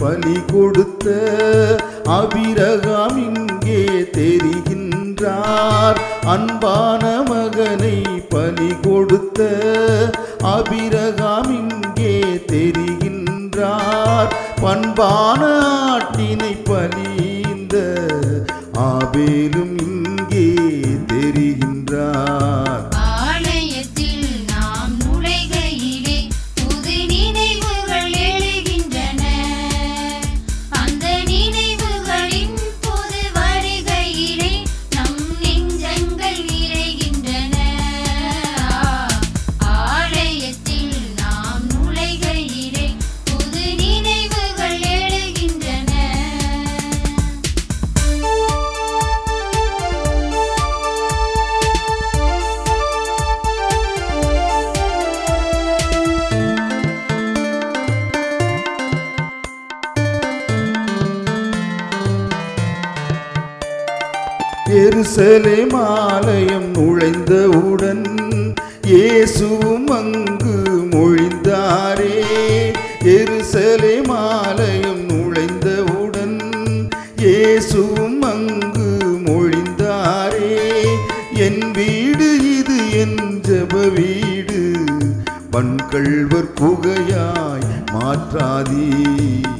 பலி கொடுத்த அபிரகாம் இங்கே தெரிகின்றார் அன்பான மகனை பலி கொடுத்த அபிரகாம் இங்கே தெரிகின்றார் பண்பான ஆட்டினை பலிந்த ஆபேலும் இங்கே தெரிகின்றார் ஆலயத்தில் நாம் நுழைகையிலே புது நினைவுகள் எழுகின்றன அந்த நினைவுகளின் புது வருகையிலே நம் நெஞ்சங்கள் நிறைகின்றன ஆலயத்தில் நாம் நுழைகையிலே புது நினைவுகள் எழுகின்றன எருசலேம் ஆலயம் நுழைந்தவுடன் இயேசுவும் அங்கு மொழிந்தாரே எருசலேம் ஆலயம் நுழைந்தவுடன் இயேசுவும் அங்கு மொழிந்தாரே என் வீடு இது என் ஜெப வீடு வன்கள்வர் குகையாய் மாற்றாதீ